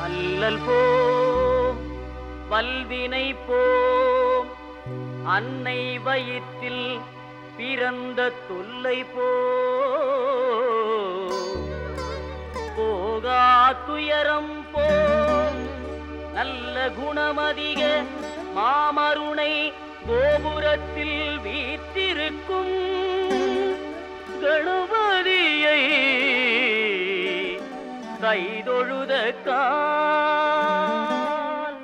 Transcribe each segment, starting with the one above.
அல்லல் போம் வல்வினை போம் அன்னை வயிற்றில் பிறந்த தொல்லை போ போகா துயரம் போம் நல்ல குணமதிக மாமருணை கோபுரத்தில் வீற்றிருக்கும் கணபதியை கைதொழுத கால்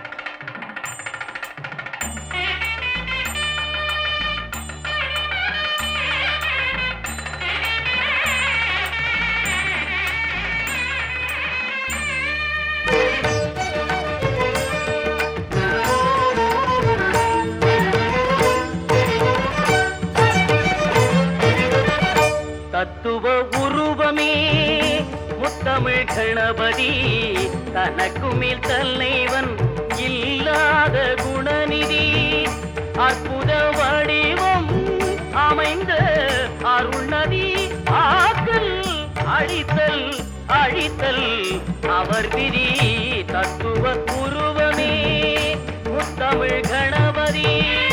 தத்துவ உருவமே முத்தமிழ் கணபதி தனக்கு மேல் தலைவன் இல்லாத குணநிதி அற்புத வடிவம் அமைந்த அருள்நதி ஆக்கல் அழித்தல் அழித்தல் அவர் விதி தத்துவ உருவமே முத்தமிழ் கணபதி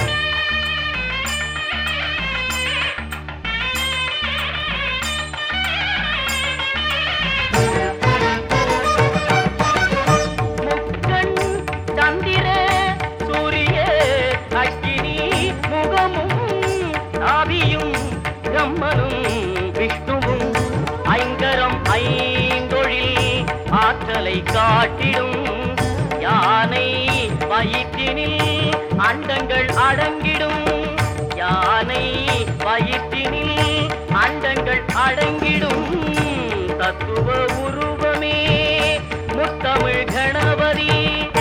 முக்கண் சந்திர சூரிய அக்கினி முகமும் ஆவியும் பிரம்மனும் விஷ்ணுவும் ஐங்கரம் ஐந்தொழில் ஆற்றலை காட்டிடும் யானை வயிற்றினில் அண்டங்கள் அடங்கிடும் யானை வயிற்றினில் அண்டங்கள் அடங்கிடும் தத்துவ உருவமே முத்தமிழ் கணபதி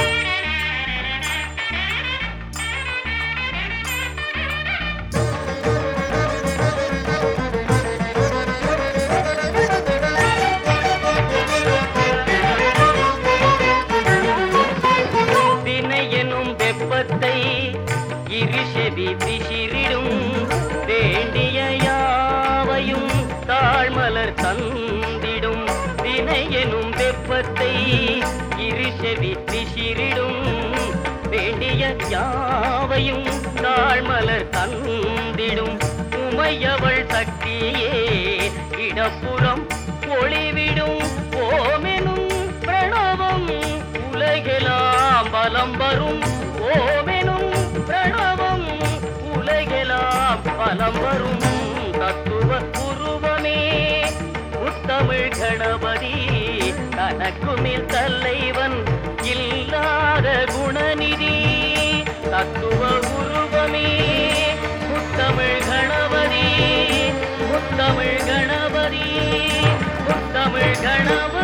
தினை எனும் வெப்பத்தை இருஷெவி பிசிறிடும் வேண்டிய யாவையும் தாழ்மலர் தந்திடும் தினை எனும் வெப்பத்தை இருஷெவி பிசிறிடும் வேண்டிய யாவையும் தாழ்மலர் தந்திடும் உமையவள் சக்தியே இடப்புறம் ஒளிவிடும் ஓமெனும் பிரணவம் உலகெலாம் பலம் வரும் ஓமெனும் பிரணவம் உலகெலாம் பலம் வரும் தத்துவ உருவமே முத்தமிழ் கணபதி தனக்கு மேல் தலைவன் இல்லாத குணநிதி தத்துவ உருவமே முத்தமிழ் கணபதி முத்தமிழ் கணபதி முத்தமிழ் கணபதி